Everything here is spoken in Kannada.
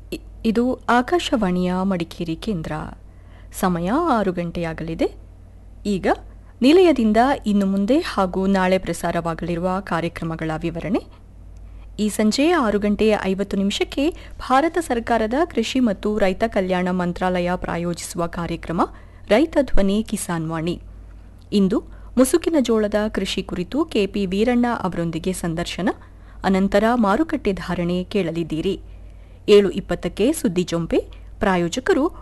ಇ- ಇದು ಆಕಾಶವಾಣಿಯ ಮಡಿಕೇರಿ ಕೇಂದ್ರ ಸಮಯ ಆರು ಗಂಟೆಯಾಗಲಿದೆ ಈಗ ನಿಲಯದಿಂದ ಇನ್ನು ಮುಂದೆ ಹಾಗೂ ನಾಳೆ ಪ್ರಸಾರವಾಗಲಿರುವ ಕಾರ್ಯಕ್ರಮಗಳ ವಿವರಣೆ ಈ ಸಂಜೆ ಆರು ಗಂಟೆ ಐವತ್ತು ನಿಮಿಷಕ್ಕೆ ಭಾರತ ಸರ್ಕಾರದ ಕೃಷಿ ಮತ್ತು ರೈತ ಕಲ್ಯಾಣ ಮಂತ್ರಾಲಯ ಪ್ರಾಯೋಜಿಸುವ ಕಾರ್ಯಕ್ರಮ ರೈತ ಧ್ವನಿ ಕಿಸಾನ್ ವಾಣಿ ಇಂದು ಮುಸುಕಿನ ಜೋಳದ ಕೃಷಿ ಕುರಿತು ಕೆಪಿ ವೀರಣ್ಣ ಅವರೊಂದಿಗೆ ಸಂದರ್ಶನ ಅನಂತರ ಮಾರುಕಟ್ಟೆ ಧಾರಣೆ ಕೇಳಲಿದ್ದೀರಿ ಏಳು ಇಪ್ಪತ್ತಕ್ಕೆ ಸುದ್ದಿ ಜೊಂಪೆ ಪ್ರಾಯೋಜಕರು